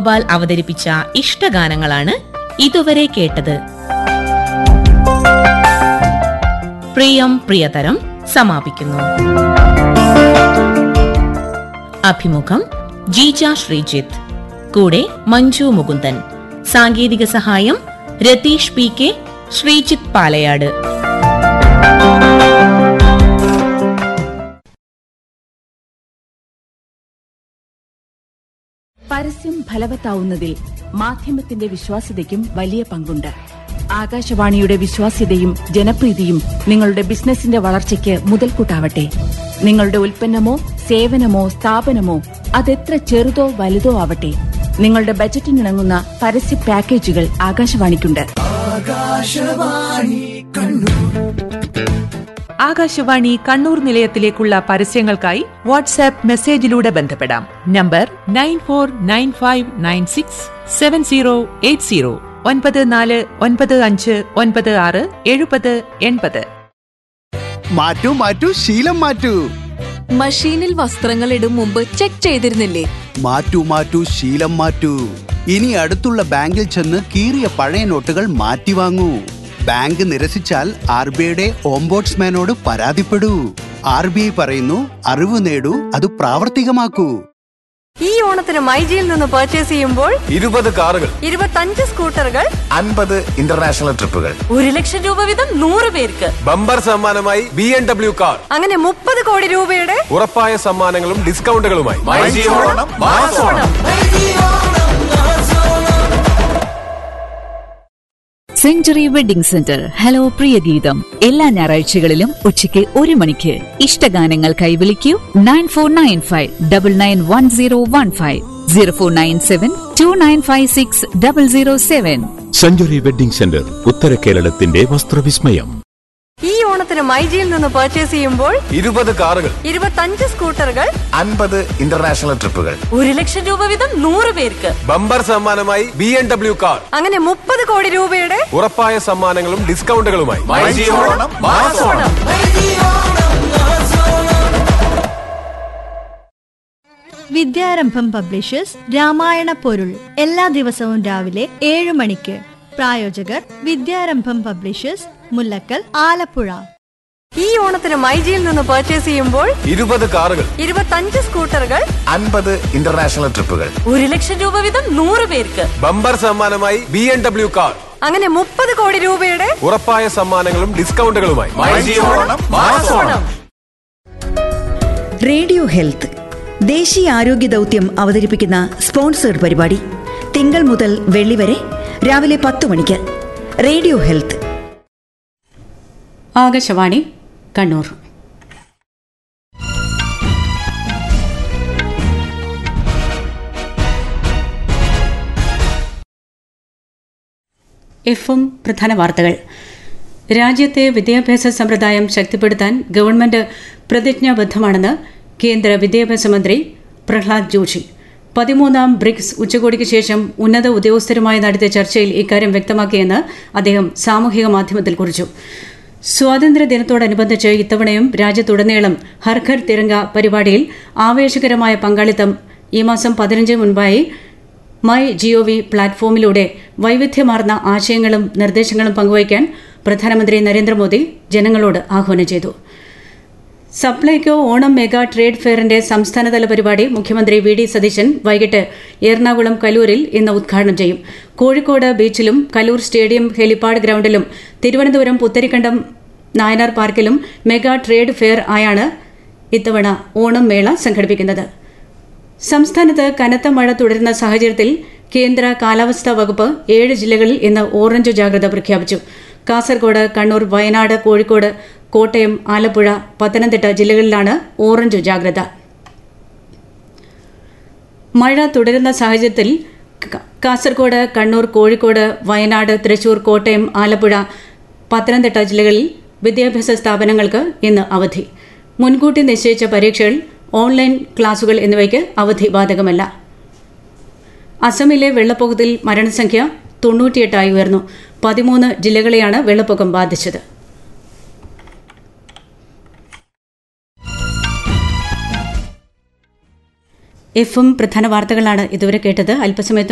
വേണുഗോപാൽ അവതരിപ്പിച്ച ഇഷ്ടഗാനങ്ങളാണ് ഇതുവരെ കേട്ടത് പ്രിയം പ്രിയതരം സമാപിക്കുന്നു അഭിമുഖം ജീജ ശ്രീജിത്ത് കൂടെ മഞ്ജു മുകുന്ദൻ സാങ്കേതിക സഹായം രതീഷ് പി കെ ശ്രീജിത്ത് പാലയാട് പരസ്യം ഫലവത്താവുന്നതിൽ മാധ്യമത്തിന്റെ വിശ്വാസ്യതയ്ക്കും വലിയ പങ്കുണ്ട് ആകാശവാണിയുടെ വിശ്വാസ്യതയും ജനപ്രീതിയും നിങ്ങളുടെ ബിസിനസിന്റെ വളർച്ചയ്ക്ക് മുതൽക്കൂട്ടാവട്ടെ നിങ്ങളുടെ ഉൽപ്പന്നമോ സേവനമോ സ്ഥാപനമോ അതെത്ര ചെറുതോ വലുതോ ആവട്ടെ നിങ്ങളുടെ ബജറ്റിനിണങ്ങുന്ന പരസ്യ പാക്കേജുകൾ ആകാശവാണിക്കുണ്ട് ആകാശവാണി കണ്ണൂർ നിലയത്തിലേക്കുള്ള പരസ്യങ്ങൾക്കായി വാട്സാപ്പ് മെസ്സേജിലൂടെ ബന്ധപ്പെടാം number nine four nine five nine six seven zero eight zero ഒൻപത് നാല് ഒൻപത് അഞ്ച് ഒൻപത് ആറ് എഴുപത് എൺപത് മാറ്റൂ മാറ്റൂ ശീലം മാറ്റൂ മഷീനിൽ വസ്ത്രങ്ങൾ ഇടും മുമ്പ് ചെക്ക് ചെയ്തിരുന്നില്ലേ മാറ്റൂ മാറ്റൂ ശീലം മാറ്റൂ ഇനി അടുത്തുള്ള ബാങ്കിൽ ചെന്ന് കീറിയ പഴയ നോട്ടുകൾ മാറ്റി വാങ്ങൂ ബാങ്ക് നിരസിച്ചാൽ ആർ ബി ഐയുടെ ഓംബോട്സ്മാനോട് പരാതിപ്പെടൂ ആർ ബി ഐ പറയുന്നു അറിവ് നേടൂ അത് പ്രാവർത്തികമാക്കൂ ഈ ഓണത്തിന് മൈജിയിൽ നിന്ന് പർച്ചേസ് ചെയ്യുമ്പോൾ ഇരുപത് കാറുകൾ ഇരുപത്തഞ്ച് സ്കൂട്ടറുകൾ അൻപത് ഇന്റർനാഷണൽ ട്രിപ്പുകൾ ഒരു ലക്ഷം രൂപ വീതം നൂറ് പേർക്ക് ബമ്പർ സമ്മാനമായി ബി എം ഡബ്ല്യു കാർ അങ്ങനെ മുപ്പത് കോടി രൂപയുടെ ഉറപ്പായ സമ്മാനങ്ങളും ഡിസ്കൗണ്ടുകളുമായി സെഞ്ചുറി വെഡിംഗ് സെന്റർ ഹലോ പ്രിയ ഗീതം എല്ലാ ഞായറാഴ്ചകളിലും ഉച്ചയ്ക്ക് ഒരു മണിക്ക് ഇഷ്ടഗാനങ്ങൾ കൈവിളിക്കൂ nine four nine five double nine one zero one five zero four nine seven two nine five six double zero seven century wedding centre ഉത്തര കേരളത്തിന്റെ വസ്ത്രവിസ്മയം ഈ ഓണത്തിന് മൈജിയിൽ നിന്ന് പർച്ചേസ് ചെയ്യുമ്പോൾ ഇരുപത് കാറുകൾ ഇരുപത്തഞ്ച് സ്കൂട്ടറുകൾ അൻപത് ഇന്റർനാഷണൽ ട്രിപ്പുകൾ ഒരു ലക്ഷം രൂപ വീതം നൂറ് പേർക്ക് ബമ്പർ സമ്മാനമായി ബി എം ഡബ്ല്യു കാർ അങ്ങനെ മുപ്പത് കോടി രൂപയുടെ ഉറപ്പായ സമ്മാനങ്ങളും ഡിസ്കൗണ്ടുകളുമായി വിദ്യാരംഭം പബ്ലിഷേഴ്സ് രാമായണ പൊരുൾ എല്ലാ ദിവസവും രാവിലെ ഏഴ് മണിക്ക് പ്രായോജകർ വിദ്യാരംഭം പബ്ലിഷേഴ്സ് മുല്ലക്കൽ ആലപ്പുഴ ഈ ഓണത്തിന് മൈജിയിൽ നിന്ന് പർച്ചേസ് ചെയ്യുമ്പോൾ ഇരുപത് കാറുകൾ ഇരുപത്തഞ്ച് സ്കൂട്ടറുകൾ അൻപത് ഇന്റർനാഷണൽ ട്രിപ്പുകൾ ഒരു ലക്ഷം രൂപ വീതം നൂറ് പേർക്ക് ബമ്പർ സമ്മാനമായി ബി എം ഡബ്ല്യു കാർ അങ്ങനെ മുപ്പത് കോടി രൂപയുടെ ഉറപ്പായ സമ്മാനങ്ങളും ഡിസ്കൗണ്ടുകളുമായി റേഡിയോ ഹെൽത്ത് ദേശീയ ആരോഗ്യ ദൗത്യം അവതരിപ്പിക്കുന്ന സ്പോൺസേഡ് പരിപാടി തിങ്കൾ മുതൽ വെള്ളി വരെ രാവിലെ പത്ത് മണിക്ക് റേഡിയോ ഹെൽത്ത് ആകാശവാണി കണ്ണൂർ എഫും പ്രധാന വാർത്തകൾ രാജ്യത്തെ വിദ്യാഭ്യാസ സമ്പ്രദായം ശക്തിപ്പെടുത്താൻ ഗവൺമെന്റ് പ്രതിജ്ഞാബദ്ധമാണെന്ന് കേന്ദ്ര വിദ്യാഭ്യാസ മന്ത്രി പ്രഹ്ലാദ് ജോഷി പതിമൂന്നാം ബ്രിക്സ് ഉച്ചകോടിക്ക് ശേഷം ഉന്നത ഉദ്യോഗസ്ഥരുമായി നടത്തിയ ചർച്ചയിൽ ഇക്കാര്യം വ്യക്തമാക്കിയെന്ന് അദ്ദേഹം സാമൂഹിക മാധ്യമത്തിൽ കുറിച്ചു സ്വാതന്ത്ര്യ ദിനത്തോടനുബന്ധിച്ച് ഇത്തവണയും രാജ്യത്തുടനീളം ഹർഘർ തിരങ്ക പരിപാടിയിൽ ആവേശകരമായ പങ്കാളിത്തം ഈ മാസം പതിനഞ്ച് മുൻപായി മൈ ജിഒവി പ്ലാറ്റ്ഫോമിലൂടെ വൈവിധ്യമാർന്ന ആശയങ്ങളും നിർദ്ദേശങ്ങളും പങ്കുവയ്ക്കാൻ പ്രധാനമന്ത്രി നരേന്ദ്രമോദി ജനങ്ങളോട് ആഹ്വാനം ചെയ്തു സപ്ലൈകോ ഓണം മെഗാ ട്രേഡ് ഫെയറിന്റെ സംസ്ഥാനതല പരിപാടി മുഖ്യമന്ത്രി വി ഡി സതീശൻ വൈകിട്ട് എറണാകുളം കലൂരിൽ ഇന്ന് ഉദ്ഘാടനം ചെയ്യും കോഴിക്കോട് ബീച്ചിലും കലൂർ സ്റ്റേഡിയം ഹെലിപ്പാഡ് ഗ്രൌണ്ടിലും തിരുവനന്തപുരം പുത്തരിക്കണ്ടം നായനാർ പാർക്കിലും മെഗാ ട്രേഡ് ഫെയർ ആയാണ് ഇത്തവണ ഓണം മേള സംഘടിപ്പിക്കുന്നത് സംസ്ഥാനത്ത് കനത്ത മഴ തുടരുന്ന സാഹചര്യത്തിൽ കേന്ദ്ര കാലാവസ്ഥാ വകുപ്പ് ഏഴ് ജില്ലകളിൽ ഇന്ന് ഓറഞ്ച് ജാഗ്രത പ്രഖ്യാപിച്ചു കാസർഗോഡ് കണ്ണൂർ വയനാട് കോഴിക്കോട് കോട്ടയം ആലപ്പുഴ പത്തനംതിട്ട ജില്ലകളിലാണ് ഓറഞ്ച് ജാഗ്രത മഴ തുടരുന്ന സാഹചര്യത്തിൽ ക- കാസർഗോഡ് കണ്ണൂർ കോഴിക്കോട് വയനാട് തൃശൂർ കോട്ടയം ആലപ്പുഴ പത്തനംതിട്ട ജില്ലകളിൽ വിദ്യാഭ്യാസ സ്ഥാപനങ്ങൾക്ക് ഇന്ന് അവധി മുൻകൂട്ടി നിശ്ചയിച്ച പരീക്ഷകൾ ഓൺലൈൻ ക്ലാസുകൾ എന്നിവയ്ക്ക് അവധി ബാധകമല്ല അസമിലെ വെള്ളപ്പൊക്കത്തിൽ മരണസംഖ്യ തൊണ്ണൂറ്റിയെട്ടായി ഉയർന്നു പതിമൂന്ന് ജില്ലകളെയാണ് വെള്ളപ്പൊക്കം ബാധിച്ചത് എഫും പ്രധാന വാർത്തകളാണ് ഇതുവരെ കേട്ടത് അല്പസമയത്ത്